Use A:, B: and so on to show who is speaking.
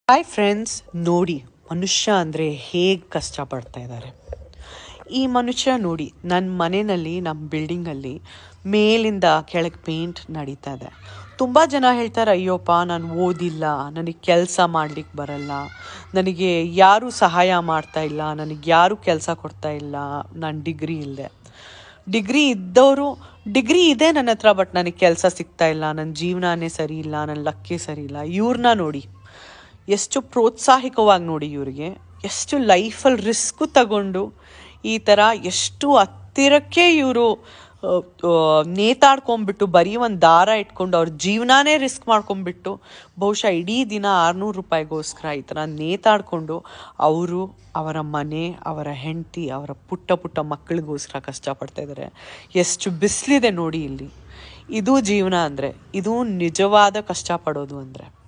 A: hi friends ನೋಡಿ ಮನುಷ್ಯ ಅಂದರೆ ಹೇಗೆ ಕಷ್ಟಪಡ್ತಾ ಇದ್ದಾರೆ ಈ ಮನುಷ್ಯ ನೋಡಿ ನನ್ನ ಮನೆಯಲ್ಲಿ ನಮ್ಮ ಬಿಲ್ಡಿಂಗಲ್ಲಿ ಮೇಲಿಂದ ಕೆಳಗೆ ಪೇಂಟ್ ನಡೀತಾ ಇದೆ ತುಂಬ ಜನ ಹೇಳ್ತಾರೆ ಅಯ್ಯೋಪ್ಪ ನಾನು ಓದಿಲ್ಲ ನನಗೆ ಕೆಲಸ ಮಾಡ್ಲಿಕ್ಕೆ ಬರಲ್ಲ ನನಗೆ ಯಾರೂ ಸಹಾಯ ಮಾಡ್ತಾ ಇಲ್ಲ ನನಗೆ ಯಾರೂ ಕೆಲಸ ಕೊಡ್ತಾ ಇಲ್ಲ ನಾನು ಡಿಗ್ರಿ ಇಲ್ಲದೆ ಡಿಗ್ರಿ ಇದ್ದವರು ಡಿಗ್ರಿ ಇದೆ ನನ್ನ ಹತ್ರ ಬಟ್ ನನಗೆ ಕೆಲಸ ಸಿಗ್ತಾ ಇಲ್ಲ ನನ್ನ ಜೀವನನೇ ಸರಿ ಇಲ್ಲ ನನ್ನ ಲಕ್ಕೇ ಸರಿ ಇಲ್ಲ ಇವ್ರನ್ನ ನೋಡಿ ಎಷ್ಟು ಪ್ರೋತ್ಸಾಹಿಕವಾಗಿ ನೋಡಿ ಇವರಿಗೆ ಎಷ್ಟು ಲೈಫಲ್ಲಿ ರಿಸ್ಕು ತಗೊಂಡು ಈ ಥರ ಎಷ್ಟು ಹತ್ತಿರಕ್ಕೆ ಇವರು ನೇತಾಡ್ಕೊಂಡ್ಬಿಟ್ಟು ಬರೀ ಒಂದು ದಾರ ಇಟ್ಕೊಂಡು ಅವ್ರ ಜೀವನಾನೇ ರಿಸ್ಕ್ ಮಾಡ್ಕೊಂಡ್ಬಿಟ್ಟು ಬಹುಶಃ ಇಡೀ ದಿನ ಆರುನೂರು ರೂಪಾಯಿಗೋಸ್ಕರ ಈ ಥರ ನೇತಾಡ್ಕೊಂಡು ಅವರು ಅವರ ಮನೆ ಅವರ ಹೆಂಡತಿ ಅವರ ಪುಟ್ಟ ಪುಟ್ಟ ಮಕ್ಕಳಿಗೋಸ್ಕರ ಕಷ್ಟಪಡ್ತಾ ಇದ್ದಾರೆ ಎಷ್ಟು ಬಿಸಿಲಿದೆ ನೋಡಿ ಇಲ್ಲಿ ಇದು ಜೀವನ ಅಂದರೆ ಇದು ನಿಜವಾದ ಕಷ್ಟಪಡೋದು ಅಂದರೆ